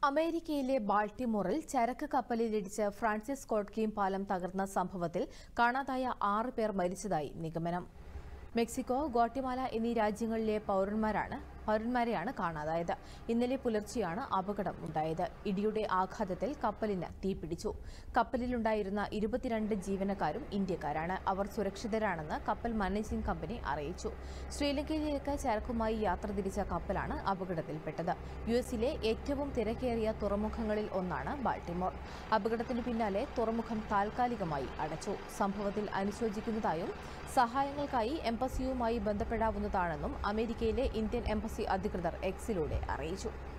അമേരിക്കയിലെ ബാൾട്ടിമോറിൽ ചരക്ക് കപ്പലിലിടിച്ച് Francis Scott KEAM പാലം തകർന്ന സംഭവത്തിൽ കാണാതായ ആറ് പേർ മരിച്ചതായി നിഗമനം മെക്സിക്കോ ഗോട്ടിമാല എന്നീ രാജ്യങ്ങളിലെ പൌരന്മാരാണ് പൌരന്മാരെയാണ് കാണാതായത് ഇന്നലെ പുലർച്ചെയാണ് അപകടം ഉണ്ടായത് ഇടിയുടെ ആഘാതത്തിൽ കപ്പലിന് തീപിടിച്ചു കപ്പലിലുണ്ടായിരുന്ന ഇരുപത്തിരണ്ട് ജീവനക്കാരും ഇന്ത്യക്കാരാണ് അവർ സുരക്ഷിതരാണെന്ന് കപ്പൽ മാനേജിംഗ് കമ്പനി അറിയിച്ചു ശ്രീലങ്കയിലേക്ക് ചരക്കുമായി യാത്ര തിരിച്ച കപ്പലാണ് അപകടത്തിൽപ്പെട്ടത് യു എസിലെ ഏറ്റവും തിരക്കേറിയ തുറമുഖങ്ങളിൽ ഒന്നാണ് ബാൾട്ടിമോർ അപകടത്തിന് പിന്നാലെ തുറമുഖം താൽക്കാലികമായി അടച്ചു സംഭവത്തിൽ അനുശോചിക്കുന്നതായും സഹായങ്ങൾക്കായി എംബസിയുമായി ബന്ധപ്പെടാവുന്നതാണെന്നും അമേരിക്കയിലെ ഇന്ത്യൻ എംബസി അധികൃതർ എക്സിലൂടെ അറിയിച്ചു